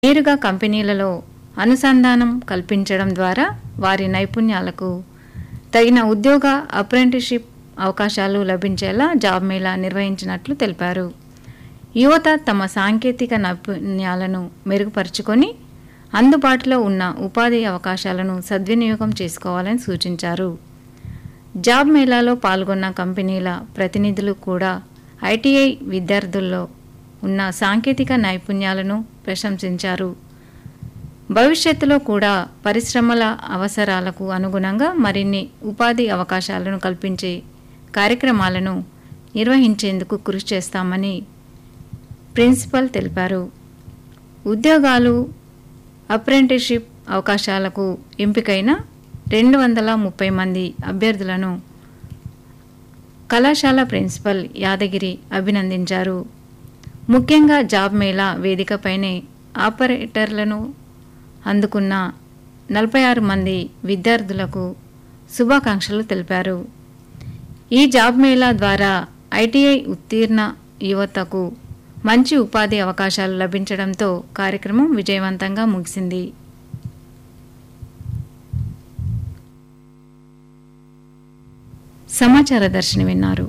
నేరుగా కంపెనీలలో అనుసంధానం కల్పించడం ద్వారా వారి నైపుణ్యాలకు తగిన ఉద్యోగ అప్రెంటిస్షిప్ అవకాశాలు లభించేలా జాబ్ మేళా నిర్వహించినట్లు తెలిపారు యువత తమ సాంకేతిక నైపుణ్యాలను మెరుగుపరుచుకొని అందుబాటులో ఉన్న ఉపాధి అవకాశాలను సద్వినియోగం చేసుకోవాలని సూచించారు జాబ్ మేళాలో పాల్గొన్న కంపెనీల ప్రతినిధులు కూడా ఐటీఐ విద్యార్థుల్లో ఉన్న సాంకేతిక నైపుణ్యాలను ప్రశంసించారు భవిష్యత్తులో కూడా పరిశ్రమల అవసరాలకు అనుగుణంగా మరిన్ని ఉపాధి అవకాశాలను కల్పించే కార్యక్రమాలను నిర్వహించేందుకు కృషి చేస్తామని ప్రిన్సిపల్ తెలిపారు ఉద్యోగాలు అప్రెంటిస్షిప్ అవకాశాలకు ఎంపికైన రెండు వందల ముప్పై మంది అభ్యర్థులను కళాశాల ప్రిన్సిపల్ యాదగిరి అభినందించారు ముఖ్యంగా జాబ్ మేళా వేదికపైనే ఆపరేటర్లను అందుకున్న నలభై ఆరు మంది విద్యార్థులకు శుభాకాంక్షలు తెలిపారు ఈ జాబ్ మేళా ద్వారా ఐటీఐ ఉత్తీర్ణ యువతకు మంచి ఉపాధి అవకాశాలు లభించడంతో కార్యక్రమం విజయవంతంగా ముగిసింది సమాచార దర్శని విన్నారు